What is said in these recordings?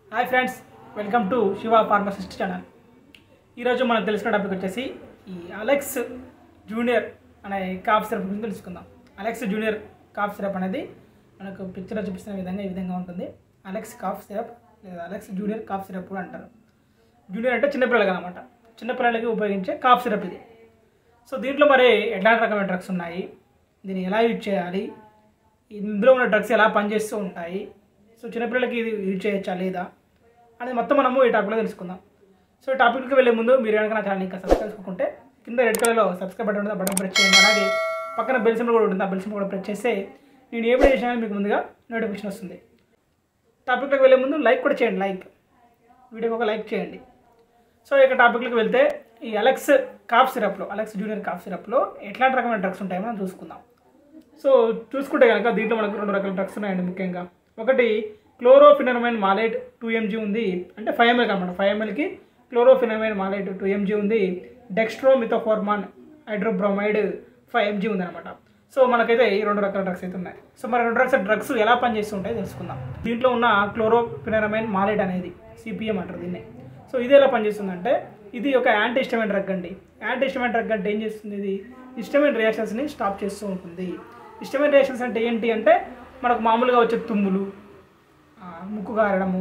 hi friends welcome to Shiva pharmacist channel ఈరోజు మనకు తెలిసిన టాపిక్ వచ్చేసి ఈ అలెక్స్ జూనియర్ అనే కాఫ్ సిరప్ గురించి తెలుసుకుందాం అలెక్స్ జూనియర్ కాఫ్ సిరప్ అనేది మనకు పిక్చర్లో చూపిస్తున్న విధంగా ఈ విధంగా ఉంటుంది అలెక్స్ కాఫ్ సిరప్ లేదా అలెక్స్ జూనియర్ కాఫ్ సిరప్ కూడా అంటారు జూనియర్ అంటే చిన్నపిల్లలకి అనమాట చిన్నపిల్లలకి ఉపయోగించే కాఫ్ సిరప్ ఇది సో దీంట్లో మరి ఎట్లాంటి రకమైన డ్రగ్స్ ఉన్నాయి దీన్ని ఎలా యూజ్ చేయాలి ఇందులో ఉన్న డ్రగ్స్ ఎలా పనిచేస్తూ ఉంటాయి సో చిన్నపిల్లలకి ఇది యూజ్ చేయొచ్చా లేదా అనేది మొత్తం మనము ఈ టాపిక్లో తెలుసుకుందాం సో ఈ టాపిక్కి వెళ్ళే ముందు మీరు కనుక నా ఛానల్ ఇంకా సబ్స్క్రైబ్ చేసుకుంటే కింద రెడ్ కలర్లో సబ్స్క్రైబ్ బటన్ ఉంటుంది బటన్ ప్రెస్ చేయండి అలాగే పక్కన బెల్ సింబల్ కూడా ఉంటుంది ఆ బెల్ సింబల్ కూడా ప్రెస్ చేస్తే నేను ఏ వీడియో చేసినా మీకు ముందుగా నోటిఫికేషన్ వస్తుంది టాపిక్లోకి వెళ్ళే ముందు లైక్ కూడా చేయండి లైక్ వీడియోకి ఒక లైక్ చేయండి సో ఇక టాపిక్లోకి వెళ్తే ఈ అలెక్స్ కాఫ్ సిరప్లో అలెక్స్ జూనియర్ కాఫ్ సిరప్లో ఎట్లాంటి రకమైన డ్రగ్స్ ఉంటాయో మనం చూసుకుందాం సో చూసుకుంటే కనుక దీంట్లో మనకు రెండు రకాల డ్రగ్స్ ఉన్నాయండి ముఖ్యంగా ఒకటి క్లోరోఫినరమైన్ మాలైట్ టూ ఎంజీ ఉంది అంటే ఫైవ్ ఎంఎల్ అనమాట ఫైవ్ ఎంఎల్కి క్లోరోఫినమైన్ మాలైట్ టూ ఎంజీ ఉంది డెక్స్ట్రోమిథోఫార్మాన్ హైడ్రోబ్రోమైడ్ ఫైవ్ ఎంజీ ఉంది అనమాట సో మనకైతే ఈ రెండు రకాల డ్రగ్స్ అయితే ఉన్నాయి సో మరి రెండు రకాల డ్రగ్స్ ఎలా పనిచేస్తుంటాయో తెలుసుకుందాం దీంట్లో ఉన్న క్లోరోఫినరమైన్ మాలైట్ అనేది సిపిఎం అంటారు దీన్ని సో ఇది ఎలా పనిచేస్తుందంటే ఇది ఒక యాంటీ హిస్టమైన్ డ్రగ్ అండి యాంటీ హిస్టమైన్ డ్రగ్ అంటే ఏం చేస్తుంది ఇది హిస్టమైన్ రియాక్షన్స్ని స్టాప్ చేస్తూ ఉంటుంది హిస్టమైన్ రియాక్షన్స్ అంటే ఏంటి అంటే మనకు మామూలుగా వచ్చే తుమ్ములు ఆ, ముక్కు కారడము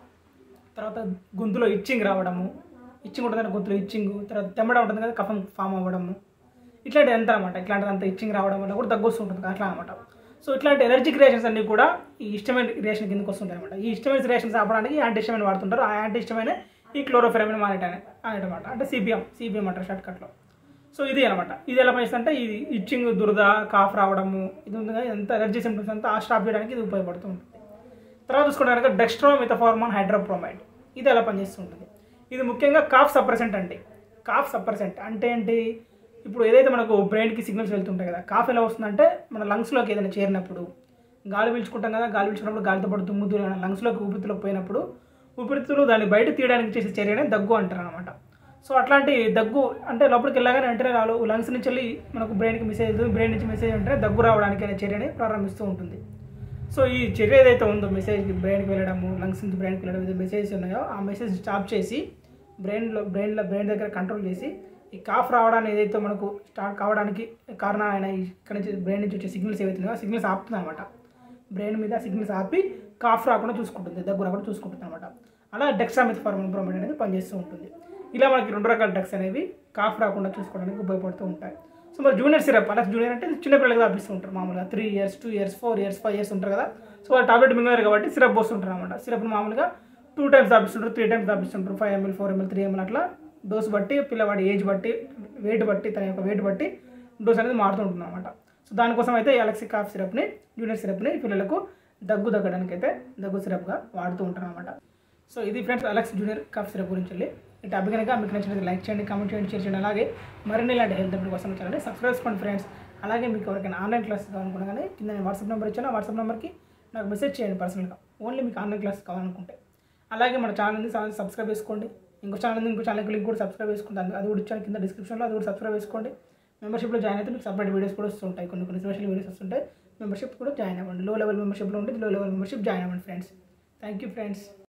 తర్వాత గొంతులో ఇచ్చింగ్ రావడము ఇచ్చింగ్ ఉంటుంది కదా గొంతులో ఇచ్చింగ్ తర్వాత తెమ్మడ ఉంటుంది కదా కఫం ఫామ్ అవ్వడము ఇట్లాంటి ఎంత అనమాట ఇట్లాంటిది అంత ఇచ్చింగ్ రావడం వల్ల కూడా దగ్గు వస్తుంటుంది అట్లా అనమాట సో ఇట్లాంటి ఎలర్జిక్ రియాక్షన్స్ అన్ని కూడా ఈ ఇష్టమైన రియాక్షన్ కిందకి వస్తుంటాయి అనమాట ఈ ఇష్టమైన రియాక్షన్స్ ఆపడానికి యాంటీ ఇష్టమైన వాడుతుంటారు ఆ యాంటీ ఇష్టమైన ఈ క్లోరోఫెరమిన్ మానేట్ అనే అనమాట అంటే సిపిఎం సిపిఎం అంటారు షార్ట్ కట్లో సో ఇది అనమాట ఇది ఎలా పనిచేస్తుందంటే ఇది ఇచ్చింగ్ దురద కాఫ్ రావడము ఇది ఉంది కదా ఎంత ఎలర్జీ సింప్టమ్స్ అంతా ఆ స్టాప్ చేయడానికి ఇది ఉపయోగపడుతూ ఉంటుంది తర్వాత చూసుకుంటే కనుక డెక్స్ట్రో మిథఫార్మాన్ హైడ్రోప్రోమైడ్ ఇది ఎలా పనిచేస్తుంటుంది ఇది ముఖ్యంగా కాఫ్ సప్రెసెంట్ అండి కాఫ్ సప్రెసెంట్ అంటే ఏంటి ఇప్పుడు ఏదైతే మనకు బ్రెయిన్కి సిగ్నల్స్ వెళ్తుంటాయి కదా కాఫ్ ఎలా వస్తుందంటే మన లంగ్స్లోకి ఏదైనా చేరినప్పుడు గాలి పీల్చుకుంటాం కదా గాలి పీల్చుకున్నప్పుడు గాలితో పాటు తుమ్ముతూ లంగ్స్లోకి ఊపిరితిత్తులోకి పోయినప్పుడు ఊపిరితిత్తులు దాన్ని బయట తీయడానికి చేసే చర్యనే దగ్గు అంటారు అనమాట సో అట్లాంటి దగ్గు అంటే లోపలికి వెళ్ళగానే వెంటనే రాలు లంగ్స్ నుంచి వెళ్ళి మనకు బ్రెయిన్కి మెసేజ్ వెళ్తుంది బ్రెయిన్ నుంచి మెసేజ్ వెంటనే దగ్గు రావడానికి అనే చర్యని ప్రారంభిస్తూ ఉంటుంది సో ఈ చర్య ఏదైతే ఉందో మెసేజ్ బ్రెయిన్కి వెళ్ళడము లంగ్స్ నుంచి బ్రెయిన్కి వెళ్ళడం ఏదైతే మెసేజెస్ ఉన్నాయో ఆ మెసేజ్ స్టాప్ చేసి బ్రెయిన్లో బ్రెయిన్లో బ్రెయిన్ దగ్గర కంట్రోల్ చేసి ఈ కాఫ్ రావడానికి ఏదైతే మనకు స్టార్ట్ కావడానికి కారణమైన ఇక్కడ నుంచి బ్రెయిన్ నుంచి వచ్చే సిగ్నల్స్ ఏవైతే ఉన్నాయో సిగ్నల్స్ ఆపుతుంది అనమాట బ్రెయిన్ మీద సిగ్నల్స్ ఆపి కాఫ్ రాకుండా చూసుకుంటుంది దగ్గు రాకుండా చూసుకుంటుంది అనమాట అలా డెక్సామిత్ ఫార్మల్ బ్రోమైడ్ అనేది పనిచేస్తూ ఉంటుంది ఇలా మనకి రెండు రకాల డ్రగ్స్ అనేవి కాఫ్ రాకుండా చూసుకోవడానికి ఉపయోగపడుతూ ఉంటాయి సో మరి జూనియర్ సిరప్ అలెక్స్ జూనియర్ అంటే చిన్నపిల్లలకి తాపిస్తూ ఉంటారు మామూలుగా three years two years four years five years ఉంటారు కదా సో వాళ్ళు టాబ్లెట్ మింగారు కాబట్టి సిరప్ పోస్తుంటారు అనమాట సిరప్ మామూలుగా టూ టైమ్స్ తాపిస్తుంటారు త్రీ టైమ్స్ తాపిస్తుంటారు five ml four ml three ml అట్లా డోస్ బట్టి పిల్లవాడి ఏజ్ బట్టి వెయిట్ బట్టి తన యొక్క వెయిట్ బట్టి డోస్ అనేది మారుతూ ఉంటుంది అనమాట సో దానికోసం అయితే ఈ అలెక్సి కాఫ్ సిరప్ని జూనియర్ సిరప్ని పిల్లలకు దగ్గు తగ్గడానికి అయితే దగ్గు సిరప్గా వాడుతూ ఉంటారు అనమాట సో ఇది friends Alex junior cough syrup గురించి వెళ్ళి ఈ టాపిక్ కనుక మీకు నచ్చినట్టు లైక్ చేయండి కామెంట్ చేయండి షేర్ చేయండి అలాగే మరిన్ని ఇలాంటి హెల్త్ అప్డేట్ కోసం ఛానల్ సబ్స్క్రైబ్ చేసుకోండి ఫ్రెండ్స్ అలాగే మీకు ఎవరికైనా ఆన్లైన్ క్లాస్ కావాలనుకున్నా కానీ కింద నేను వాట్సాప్ నెంబర్ ఇచ్చాను ఆ వాట్సాప్ నెంబర్కి నాకు మెసేజ్ చేయండి పర్సనల్గా ఓన్లీ మీకు ఆన్లైన్ క్లాస్ కావాలనుకుంటే అలాగే మన ఛానల్ని ఛానల్ సబ్స్క్రైబ్ చేసుకోండి ఇంకో ఛానల్ ఉంది ఇంకో ఛానల్కి లింక్ కూడా సబ్స్క్రైబ్ చేసుకుంటాను అది కూడా ఇచ్చాను కింద డిస్క్రిప్షన్లో అది కూడా సబ్స్క్రైబ్ చేసుకోండి మెంబర్షిప్లో జాయిన్ అయితే మీకు సపరేట్ వీడియోస్ కూడా వస్తుంటాయి కొన్ని కొన్ని స్పెషల్ వీడియోస్ వస్తుంటాయి మెంబర్షిప్ కూడా జాయిన్ అవ్వండి లో లెవెల్ మెంబర్షిప్లో ఉంటుంది లో లెవెల్ మెంబర్షిప్ జాయిన్ అవ్వండి ఫ్రెండ్స్ థ్యాంక్ యూ ఫ్రెండ్స్